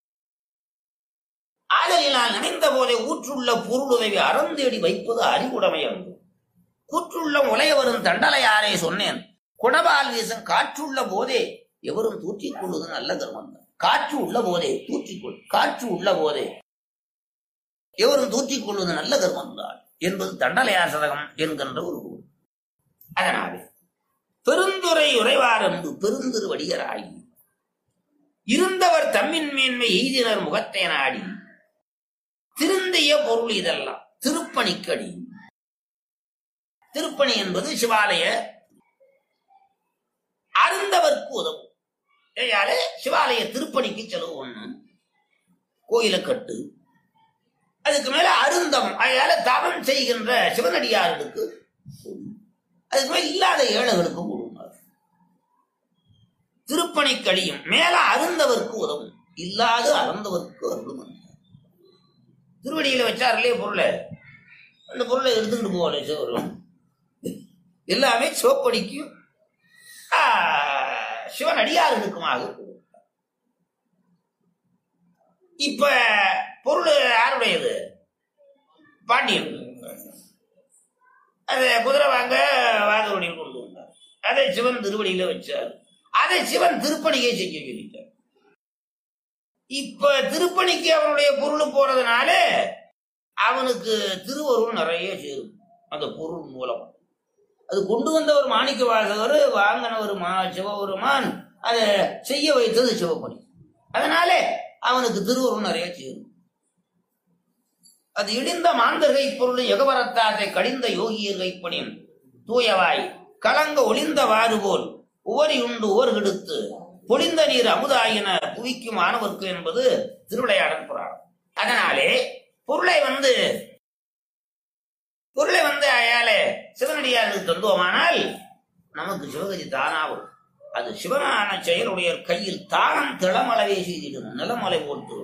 ஆதலினால் நினைந்த போதே ஊற்றுள்ள பொருளுதவி அறந்தேடி வைப்பது அறிவுடைமை அங்கு கூற்றுள்ள உலைய வரும் தண்டலையாரே சொன்னேன் குடபால் வீசும் காற்றுள்ள போதே எவரும் தூற்றிக் கொள்வது நல்ல கர்மம் தான். காற்று உள்ள போதே தூற்றிக்கொள் காற்று உள்ள போதே எவரும் தூற்றிக் கொள்வது நல்ல கர்மம் தான் என்பது தண்டலையார் சதகம் என்கின்ற ஒரு நூல் அதனாலே பெருந்துரை உரைவார் என்று பெருந்திருவடிகராகி இருந்தவர் தம்மின் மேன்மை எய்தினர் முகத்தை நாடி திருந்திய பொருள் இதெல்லாம் திருப்பணிக்கடி திருப்பணி என்பது சிவாலய அருந்தவர்க்கு உதவும் ஏயாலே சிவாலய திருப்பணிக்கு செலவு ஒண்ணு கோயிலை கட்டு அதுக்கு மேல அருந்தம் அதனால தவம் செய்கின்ற சிவனடியார்களுக்கு ஒண்ணு. அதுக்கு மேல இல்லாத ஏழைகளுக்கு கொடுங்க திருப்பணி கழியும் மேல அருந்தவர்க்கு உதவும் இல்லாத அறந்தவர்க்கு அருளும் திருவடியில வச்சார்களே பொருளை அந்த பொருளை எடுத்துக்கிட்டு போகல சிவரும் எல்லாமே சிவப்படிக்கும் ஆ, சிவன் அடியார்களுக்குமாக கொடுத்தார். இப்ப பொருள் யாருடையது பாண்டியன் அதை குதிரை வாங்க வாதவடியில் கொண்டு வந்தார் அதை சிவன் திருவடியில வச்சார் அதை சிவன் திருப்பணியை செய்ய சொல்லிட்டார் இப்ப திருப்பணிக்கு அவனுடைய பொருள் போறதுனால அவனுக்கு திருவருள் நிறைய சேரும் அந்த பொருள் மூலம் அது கொண்டு வந்தவர் மாணிக்க வாசகர் வாங்கினவர் மா சிவபெருமான் அதை செய்ய வைத்தது சிவப்பணி அதனால அவனுக்கு திருவருள் நிறைய சேரும் அது இடிந்த மாந்தர்கை பொருள் எகவரத்தாசை கடிந்த யோகியர் கைப்பணியும் தூயவாய் கலங்க ஒளிந்தவாறு போல் உவரி உண்டு ஓர் கெடுத்து பொழிந்த நீர் அமுதாயின புவிக்கும் மாணவர்க்கு என்பது திருவிளையாடல் புராணம் அதனாலே பொருளை வந்து பொருளை வந்து அயாலே சிவனடியாருக்கு தந்துவோமானால் நமக்கு சிவகதி தானாகும் அது சிவனான செயலுடைய கையில் தானம் திளமளவே செய்திடும் நிலமலை போட்டு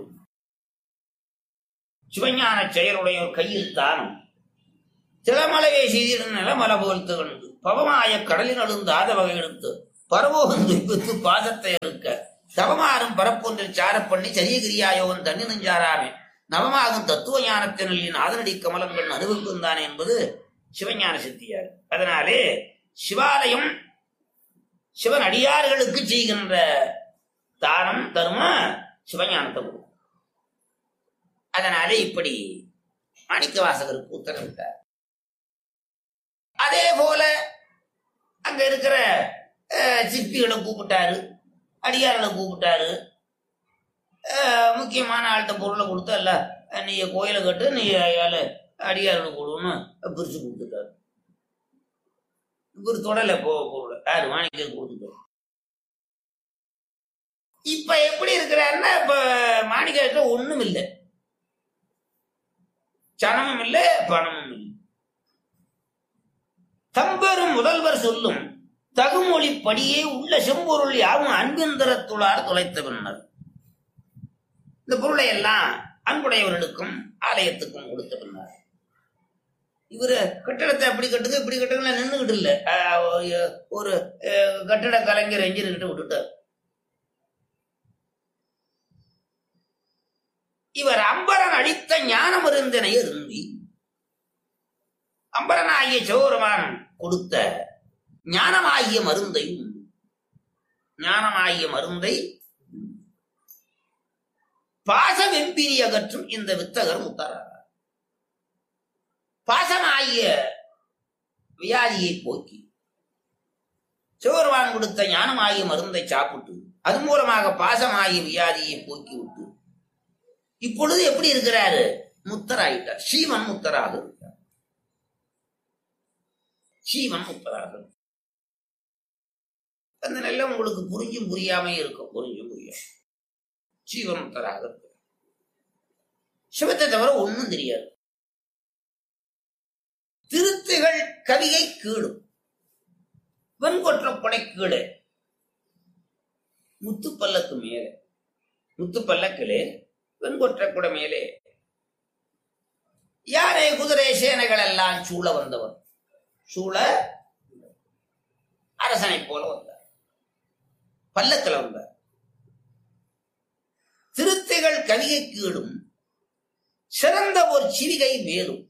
சிவஞான செயலுடைய கையில் தானம் திளமளவே செய்திடும் நிலமலை போல்த்து கண்டு பவமாய கடலில் அழுந்து ஆத வகை எடுத்து பரவோகம் துய்ப்பித்து பாதத்தை எடுக்க தவமாறும் பரப்பொன்றில் சாரப் பண்ணி சரியகிரியாயோகன் தண்ணி நெஞ்சாராமே நவமாகும் தத்துவ ஞானத்தினில் நாதனடி கமலங்கள் அனுபவிக்கும் தானே என்பது சிவஞான சித்தியார் அதனாலே சிவாலயம் சிவன் அடியார்களுக்கு செய்கின்ற தானம் தரும சிவஞானத்தை கொடுக்கும் அதனாலே இப்படி மாணிக்க வாசகருக்கு உத்தரவிட்டார் அதே போல அங்க இருக்கிற அஹ், சிற்பிகளை கூப்பிட்டாரு அடியார்களை கூப்பிட்டாரு அஹ், முக்கியமான ஆள்கிட்ட பொருளை கொடுத்தா இல்ல நீ கோயிலை கட்டு நீ அயால அடியார்களுக்கு கொடுன்னு பிரிச்சு கொடுத்துட்டாரு இவர் தொடல போ பொருளை யாரு மாணிக்க கொடுத்துட்டாரு இப்ப எப்படி இருக்கிறாருன்னா இப்ப மாணிக்க ஒண்ணும் இல்லை சனமும் இல்லை பணமும் இல்லை தம்பெரும் முதல்வர் சொல்லும் தகுமொழி படியே உள்ள செம்பொருள் யாவும் அன்பிந்தரத்துளார் தொலைத்த பின்னர் இந்த பொருளை எல்லாம் அன்புடையவர்களுக்கும் ஆலயத்துக்கும் கொடுத்த பின்னர் இவரு கட்டடத்தை அப்படி கட்டுங்க இப்படி கட்டுங்க நின்றுகிட்டு இல்ல ஆஹ் ஒரு- ஒரு அஹ், கட்டட கலைஞர் என்ஜினியர் கிட்ட விட்டுட்டார் இவர் அம்பரன் அளித்த ஞானம் இருந்தனை அருந்தி அம்பரனாகிய சிவபெருமான் கொடுத்த ஞானமாகிய மருந்தையும் ஞானமாகிய மருந்தை பாச வெம்பிரி அகற்றும் இந்த வித்தகர் முத்தரார் பாசமாகிய வியாதியை போக்கி சிவருவான் கொடுத்த ஞானமாகிய மருந்தை சாப்பிட்டு அது மூலமாக பாசமாகிய வியாதியை போக்கி விட்டு இப்பொழுது எப்படி இருக்கிறாரு முத்தராயிட்டார் சீவன் முத்தராக இருக்கிறார் சீவன் முத்தராக இருக்கிறார். அந்த நிலை உங்களுக்கு புரிஞ்சும் புரியாம இருக்கும் புரிஞ்சும் புரியும் சீவன் முத்தராக இருக்கிறார். சிவத்தை தவிர ஒண்ணும் தெரியாது திருத்துகள் கவிகை கீழும் வெண்கொற்ற கொடை கீழே முத்துப்பல்லக்கு மேலே முத்துப்பல்லக்கிலே வெண்கொற்ற குடை மேலே யாரே குதிரை சேனைகள் எல்லாம் சூழ வந்தவர் சூழ அரசனை போல வந்தார் பல்லக்கில் வந்தார் திருத்தைகள் கவிகை கீழும் சிறந்த ஒரு சிவிகை மேலும்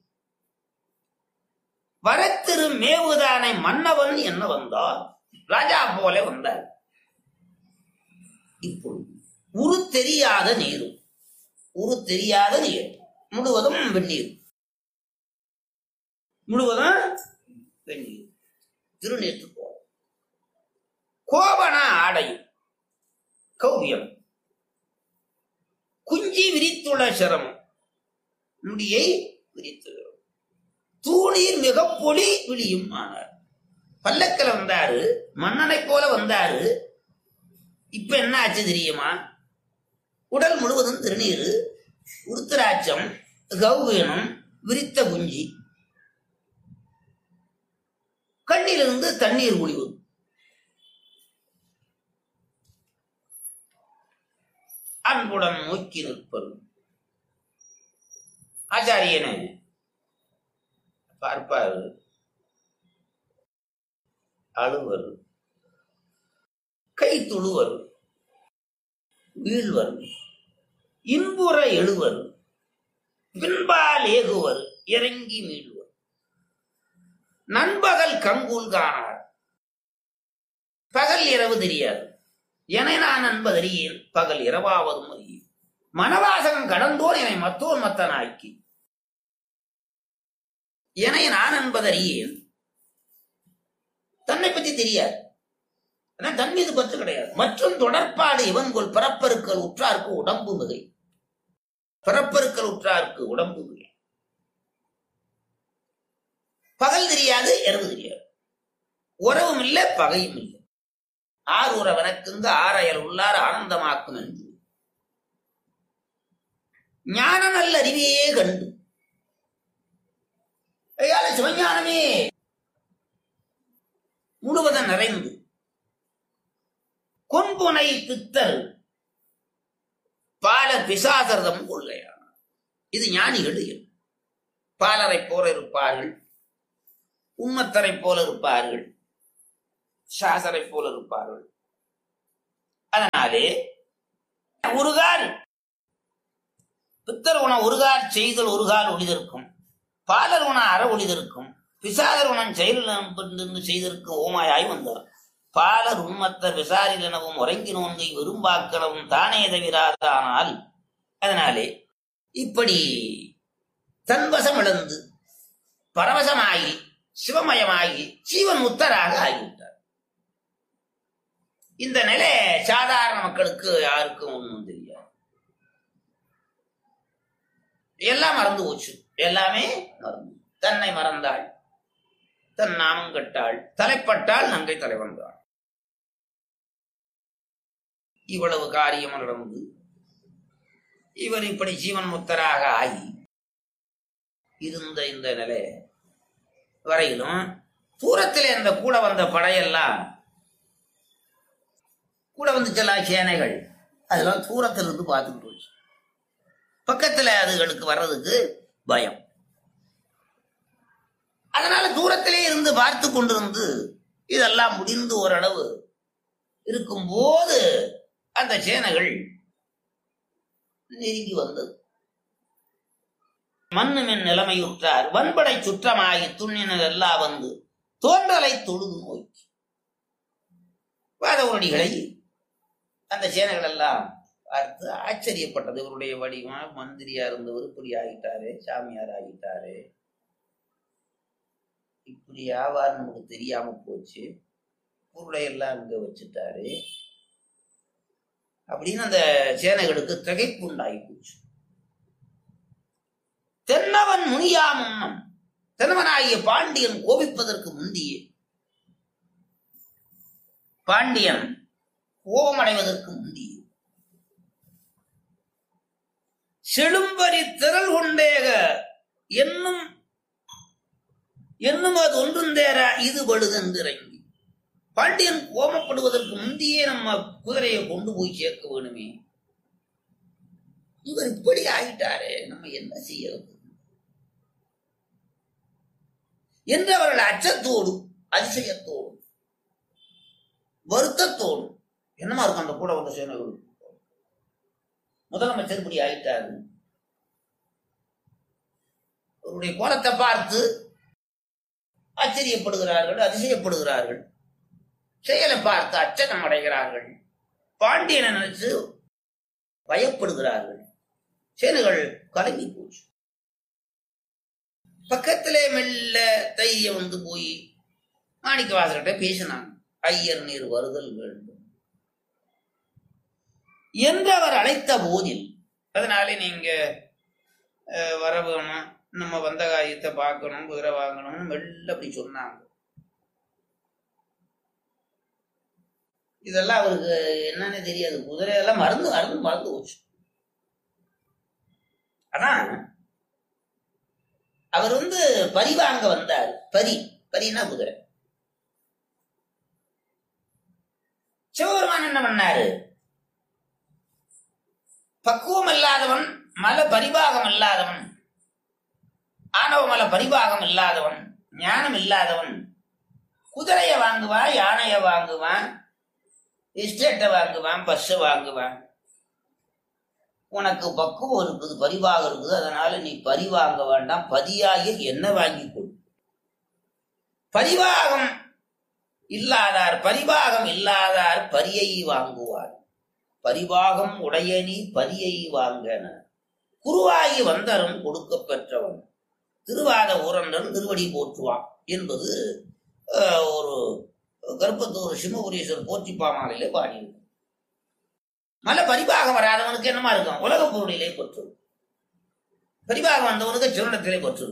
வரத்திரு மேவுதானை மன்னவன் என்ன வந்தார் ராஜா போல வந்தார் இப்பொழுது உரு தெரியாத நீரும் உரு தெரியாத நீர் முழுவதும் வெந்நீர் முழுவதும் வெந்நீர் திருநீர்த்து போல கோவண ஆடையும் கௌவியம் குஞ்சி விரித்துள்ள சிரமம் முடியை விரித்து தூணீர் மிக பொலி விழியும் ஆனார் பல்லக்கில் வந்தாரு மன்னனை போல வந்தாரு இப்ப என்ன ஆச்சு தெரியுமா உடல் முழுவதும் திருநீர் உருத்திராட்சம் கௌவீனம் விரித்த குஞ்சி கண்ணிலிருந்து தண்ணீர் ஒளிவது அன்புடன் நோக்கி நிற்பது ஆச்சாரியனை பார்ப்பாரு அழுவர் கை தொழுவர் வீழ்வர் இன்புற எழுவர் பின்பால் ஏகுவர் இறங்கி மீடுவர் நண்பகல் கங்கூல் காணார் பகல் இரவு தெரியாது என நான் நண்பதறியேன் பகல் இரவாவதும் அறியேன் மனவாசகம் கடந்தோன் என்னை மத்தோர் மத்தனாக்கி என நான் என்பதறியேன் தன்னை பத்தி தெரியாது ஆனா தன் மீது பற்று கிடையாது மற்றும் தொடர்பாடு இவன்கொள் பிறப்பருக்கள் உற்றார்க்கு உடம்பு மிகை பிறப்பருக்கள் உற்றார்க்கு உடம்பு மிகை பகல் தெரியாது இரவு தெரியாது உறவும் இல்லை பகையும் இல்லை ஆர் உறவனக்குங்க ஆரையல் உள்ளார் ஆனந்தமாக்கும் என்று ஞான நல்ல அறிவையே கண்டு ஐயால சிவஞானமே முழுவதும் நிறைந்து கொன்புனை பித்தர் பால பிசாசரதம் கொள்ளையான இது ஞானிகள் இயல்பு. பாலரை போல இருப்பார்கள் உம்மத்தரை போல இருப்பார்கள் சாசரை போல இருப்பார்கள் அதனாலே ஒருகால் பித்தர் உண ஒருகால் செய்தல் ஒருகால் ஒளிதற்கும் பாலர் உண அற ஒளிதற்கும் பிசாதர் உணன் செயலில் செய்திருக்கும் ஓமாயாய் வந்தார் பாலர் உண்மத்த விசாரில் எனவும் உறங்கி நோங்கை விரும்பாக்களவும் தானே தவிராதானால் அதனாலே இப்படி தன்வசம் இழந்து பரவசமாகி சிவமயமாகி ஜீவன் முத்தராக ஆகிவிட்டார் இந்த நிலை சாதாரண மக்களுக்கு யாருக்கும் ஒன்றும் தெரியாது எல்லாம் மறந்து போச்சு எல்லாமே மறந்து தன்னை மறந்தாள் தன் நாமம் கட்டாள் தலைப்பட்டால் நங்கை தலைவந்தாள் இவ்வளவு காரியம் நடந்து இவர் இப்படி ஜீவன் முத்தராக ஆகி இருந்த இந்த நிலை வரையிலும் தூரத்தில் இந்த கூட வந்த படையெல்லாம் கூட வந்துச்சல்லா சேனைகள் அதெல்லாம் தூரத்தில் இருந்து பார்த்துக்கிட்டு போச்சு பக்கத்துல அதுகளுக்கு வர்றதுக்கு பயம் அதனால தூரத்திலே இருந்து பார்த்து கொண்டிருந்து இதெல்லாம் முடிந்து ஓரளவு இருக்கும்போது அந்த சேனைகள் நெருங்கி வந்தது மண்ணுமின் நிலைமையுற்றார் வன்படை சுற்றமாகி துண்ணினர் எல்லாம் வந்து தோன்றலை தொழுது நோக்கி வாதவரடிகளை அந்த சேனைகள் எல்லாம் பார்த்து ஆச்சரியப்பட்டது இவருடைய வடிவம் மந்திரியா இருந்தவர் இப்படி ஆகிட்டாரு சாமியார் ஆகிட்டாரு இப்படி ஆவார் நமக்கு தெரியாம போச்சு பொருளை எல்லாம் அங்க வச்சுட்டாரு அப்படின்னு அந்த சேனைகளுக்கு திகைப்பு உண்டாகி போச்சு தென்னவன் முனியா முன்னம் தென்னவனாகிய பாண்டியன் கோபிப்பதற்கு முந்தியே பாண்டியன் கோபமடைவதற்கு முந்தியே செழும்பரி திரள் கொண்டேக என்னும் என்னும் அது ஒன்றும் தேர இது பழுதென்றிறங்கி பாண்டியன் கோபப்படுவதற்கு முந்தியே நம்ம குதிரையை கொண்டு போய் சேர்க்க வேணுமே இவர் இப்படி ஆயிட்டாரே நம்ம என்ன செய்யறது என்று அவர்கள் அச்சத்தோடும் அதிசயத்தோடும் வருத்தத்தோடும் என்னமா இருக்கும் அந்த கூட வந்த சேனைகளுக்கு முதலமைச்சர் இப்படி ஆயிட்டாரு அவருடைய கோலத்தை பார்த்து ஆச்சரியப்படுகிறார்கள் அதிசயப்படுகிறார்கள் செயலை பார்த்து அச்சகம் அடைகிறார்கள் பாண்டியனை நினைச்சு பயப்படுகிறார்கள் சேனைகள் கலங்கி போச்சு பக்கத்திலே மெல்ல தைரியம் வந்து போய் மாணிக்க வாசகிட்ட பேசினாங்க ஐயர் நீர் வருதல் வேண்டும் என்று அவர் அழைத்த போதில் அதனாலே நீங்க அஹ், வர வேணும் நம்ம வந்த காரியத்தை பார்க்கணும் குதிரை வாங்கணும் மெல்ல அப்படி சொன்னாங்க இதெல்லாம் அவருக்கு என்னன்னு தெரியாது குதிரையெல்லாம் மறந்து மறந்து மறந்து போச்சு அதான் அவர் வந்து பரி வாங்க வந்தார் பரி பரினா குதிரை சிவபெருமான் என்ன பண்ணாரு பக்குவம் இல்லாதவன் மல பரிபாகம் இல்லாதவன் ஆணவ மல பரிபாகம் இல்லாதவன் ஞானம் இல்லாதவன் குதிரைய வாங்குவான் யானைய வாங்குவான் எஸ்டேட்டை வாங்குவான் பஸ் வாங்குவான் உனக்கு பக்குவம் இருக்குது பரிவாகம் இருக்குது அதனால நீ பரி வாங்க வேண்டாம் பதியாகி என்ன வாங்கி கொடு பரிவாகம் இல்லாதார் பரிபாகம் இல்லாதார் பரியை வாங்குவார் பரிபாகம் உடையனி பரியை வாங்கன குருவாகி வந்தரும் கொடுக்க பெற்றவன் திருவாத ஊரன்றன் திருவடி போற்றுவான் என்பது அஹ், ஒரு கருப்பத்தூர் சிம்மபுரீஸ்வரர் போற்றிப்பாமாலையிலே பாடியிருக்கும் மல பரிபாகம் வராதவனுக்கு என்னமா இருக்கும் உலக பொருளிலே பற்று பரிபாகம் வந்தவனுக்கு சிவனத்திலே பற்று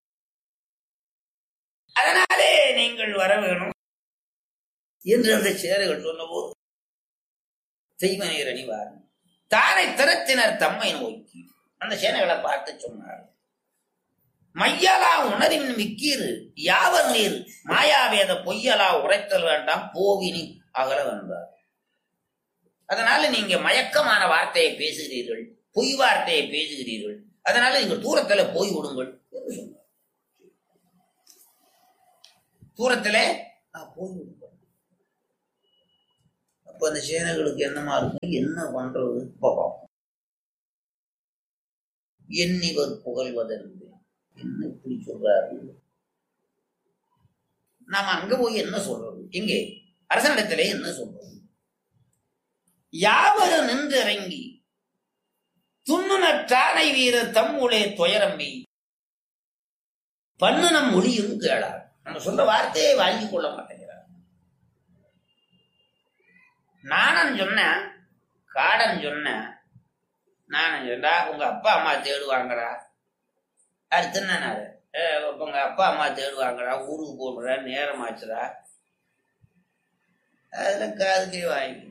அதனாலே நீங்கள் வர வேணும் என்று அந்த சேரைகள் சொன்னபோது செய்வனீர் அணிவார் தாரை திறத்தினர் தம்மை நோக்கி அந்த சேனைகளை பார்த்து சொன்னார் மையலா உணரின் மிக்கீர் யாவர் நீர் மாயாவேத பொய்யலா உரைத்தல் வேண்டாம் போவினி அகல வென்றார் அதனால நீங்க மயக்கமான வார்த்தையை பேசுகிறீர்கள் பொய் வார்த்தையை பேசுகிறீர்கள் அதனால நீங்கள் தூரத்துல போய் விடுங்கள் என்று சொன்னார் தூரத்திலே "ஆ, போய் விடுங்கள் அப்ப அந்த சேனைகளுக்கு என்னமா இருக்கும் என்ன பண்றது பாப்போம் எண்ணிவர் புகழ்வதென்று என்ன இப்படி சொல்றாரு நாம அங்க போய் என்ன சொல்றது எங்கே அரசனிடத்திலே என்ன சொல்றது யாவரு நின்று இறங்கி துண்ணுன தானை வீரர் தம்முளே துயரம்பி பண்ணுனம் மொழியும் கேளார் நம்ம சொல்ற வார்த்தையை வாங்கி கொள்ள மாட்டேங்கிறார் நானும் சொன்னேன் காடன் சொன்னேன் நானும் சொன்னா உங்க அப்பா அம்மா தேடுவாங்கடா அடுத்து என்னன்னாரு "ஏய், உங்க அப்பா அம்மா தேடுவாங்கடா ஊருக்கு போடுற நேரம் ஆச்சுடா அதுல காதுக்கே வாங்கி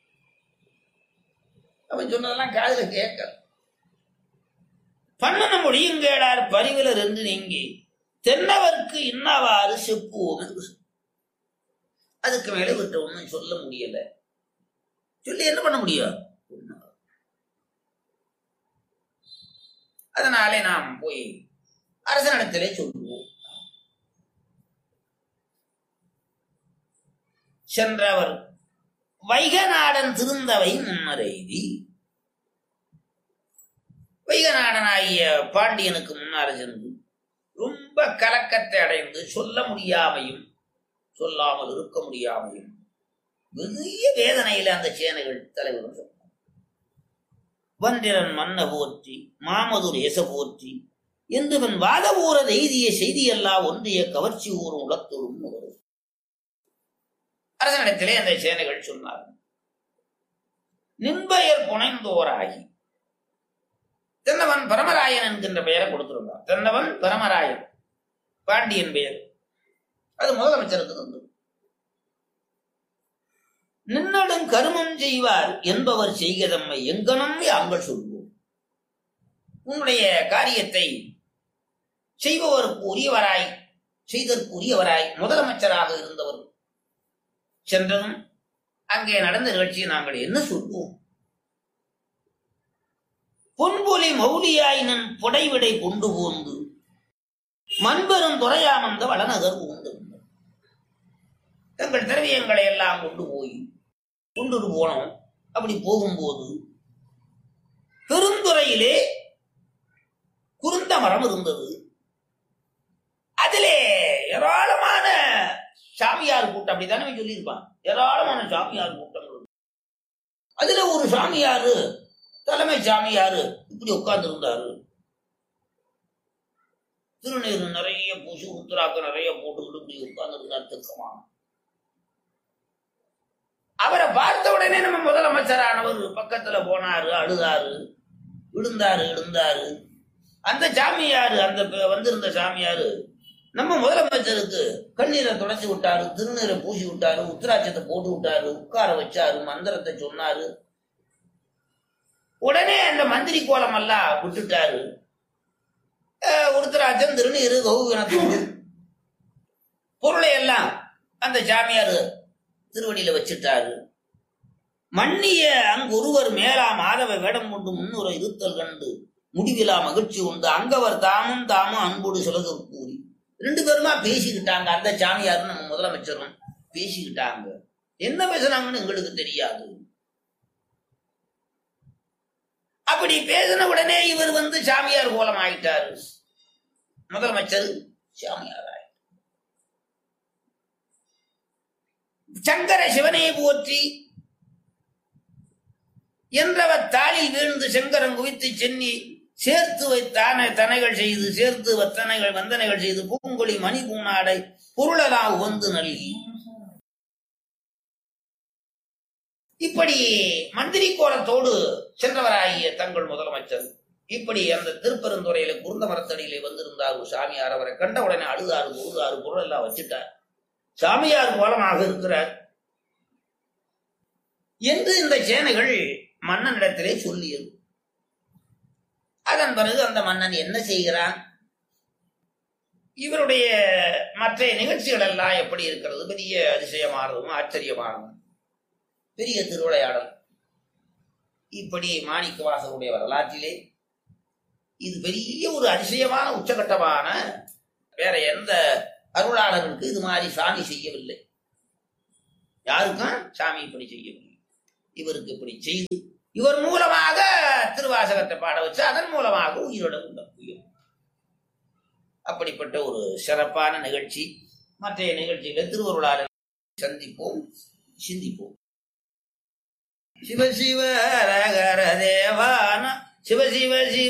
அவன் சொன்னதெல்லாம் காதுல கேட்க பண்ணன முடியும் கேடார் பரிவிலர் என்று நீங்கி தென்னவருக்கு இன்னவாறு செப்புவோம் என்று சொன்னார். அதுக்கு மேல விட்டு ஒண்ணும் சொல்ல முடியல சொல்லி என்ன பண்ண முடியும் ஒண்ணும். அதனாலே நாம் போய் அரசனிடத்திலே சொல்லுவோம் சென்றவர் வைகநாடன் திருந்தவை முன்னரெய்தி வைகநாடனாகிய பாண்டியனுக்கு முன்னார சென்று ரொம்ப கலக்கத்தை அடைந்து சொல்ல முடியாமையும் சொல்லாமல் இருக்க முடியாமையும் பெரிய வேதனையில அந்த சேனைகள் தலைவரும் சொன்னார் வந்திரன் மன்ன போற்றி மாமதுர் ஏச போற்றி என்றுவன் வாத ஊரது எய்திய செய்தியெல்லாம் ஒன்றிய கவர்ச்சி ஊரும் உளத்தொரும் வரும் அரசனிடத்திலே அந்த சேனைகள் சொன்னார் நின்பெயர் புனைந்தோராகி தென்னவன் பரமராயன் என்கின்ற பெயரை கொடுத்திருந்தான் தென்னவன் பரமராயன் பாண்டியன் பெயர் அது முதலமைச்சருக்கு தந்தது நின்னடும் கருமம் செய்வார் என்பவர் செய்கதம்மை எங்கனம் யாங்கள் சொல்வோம் உன்னுடைய காரியத்தை செய்பவருக்கு உரியவராய் செய்தற்கு உரியவராய் முதலமைச்சராக இருந்தவர் சென்றதும் அங்கே நடந்த நிகழ்ச்சியை நாங்கள் என்ன சொல்வோம் பொன்பொலி மௌலியாயினன் புடைவிடை கொண்டு போந்து மண்பெரும் துறையாமந்த வளநகர் உண்டு தங்கள் திரவியங்களை எல்லாம் கொண்டு போய் கொண்டுட்டு போனோம் அப்படி போகும்போது பெருந்துறையிலே குருந்த மரம் இருந்தது அதிலே ஏராளமான சாமியார் கூட்டம் அப்படித்தானே சொல்லியிருப்பான் ஏராளமான சாமியார் கூட்டம் இருந்தது. அதுல ஒரு சாமியாரு தலைமை சாமியாரு இப்படி உட்கார்ந்து இருந்தாரு திருநீர் நிறைய பூசி உத்தராக்க நிறைய போட்டுக்கிட்டு இப்படி உட்கார்ந்து இருந்தார் திக்கமா அவரை பார்த்த உடனே நம்ம முதலமைச்சரானவர் பக்கத்துல போனாரு அழுதாரு விழுந்தாரு எழுந்தாரு அந்த சாமியாரு அந்த ப- வந்திருந்த சாமியாரு நம்ம முதலமைச்சருக்கு கண்ணீரை தொடச்சி விட்டாரு திருநீரை பூசி விட்டாரு உத்தராட்சத்தை போட்டு விட்டாரு உட்கார வச்சாரு மந்திரத்தை சொன்னாரு உடனே அந்த மந்திரி கோலம் எல்லாம் விட்டுட்டாரு அஹ், உருத்தராட்சம் திருநீரு கௌவினத்தோடு பொருளை எல்லாம் அந்த சாமியார் திருவடியில வச்சுட்டாரு மன்னிய அங்கு ஒருவர் மேலாம் ஆதவ வேடம் கொண்டு முன்னுரை இருத்தல் கண்டு முடிவிலா மகிழ்ச்சி உண்டு அங்கவர் தாமும் தாமும் அன்போடு சிலது கூறி ரெண்டு பேருமா பேசிக்கிட்டாங்க அந்த சாமியாரும் நம்ம முதலமைச்சரும் பேசிக்கிட்டாங்க என்ன பேசுனாங்கன்னு எங்களுக்கு தெரியாது அப்படி பேசின உடனே இவர் வந்து சாமியார் கோலம் ஆயிட்டாரு முதலமைச்சர் சாமியார் ஆயிட்டார் சங்கர சிவனை போற்றி என்றவர் தாளில் வீழ்ந்து செங்கரம் குவித்து சென்னி சேர்த்து வைத்தான தனைகள் செய்து சேர்த்து வத்தனைகள் வந்தனைகள் செய்து பூங்கொழி மணி பூனாடை பொருளலா உவந்து நல்கி இப்படி மந்திரி கோலத்தோடு சென்றவராகிய தங்கள் முதலமைச்சர் இப்படி அந்த திருப்பெருந்துறையில குருந்த மரத்தடியிலே வந்திருந்தார் ஒரு சாமியார் அவரை கண்ட உடனே அழுதாறு பொழுதாறு பொருள் எல்லாம் வச்சுட்டார் சாமியார் கோலமாக இருக்கிறார் என்று இந்த சேனைகள் மன்னனிடத்திலே சொல்லியது அதன் பிறகு அந்த மன்னன் என்ன செய்கிறான் இவருடைய மற்ற நிகழ்ச்சிகள் எல்லாம் எப்படி இருக்கிறது பெரிய அதிசயமானதும் ஆச்சரியமானதும் பெரிய திருவிளையாடல் இப்படி மாணிக்க வாசகருடைய வரலாற்றிலே இது பெரிய ஒரு அதிசயமான உச்சகட்டமான வேற எந்த அருளாளர்களுக்கு இது மாதிரி சாமி செய்யவில்லை யாருக்கும் சாமி இப்படி செய்யவில்லை இவருக்கு இப்படி செய்து இவர் மூலமாக திருவாசகத்தை பாட வச்சு அதன் மூலமாக உயிரோட உள்ள உயிர் அப்படிப்பட்ட ஒரு சிறப்பான நிகழ்ச்சி மற்ற நிகழ்ச்சிகளை திருவருளாளர் சந்திப்போம் சிந்திப்போம் சிவ சிவ ரகர தேவான சிவ சிவ சிவ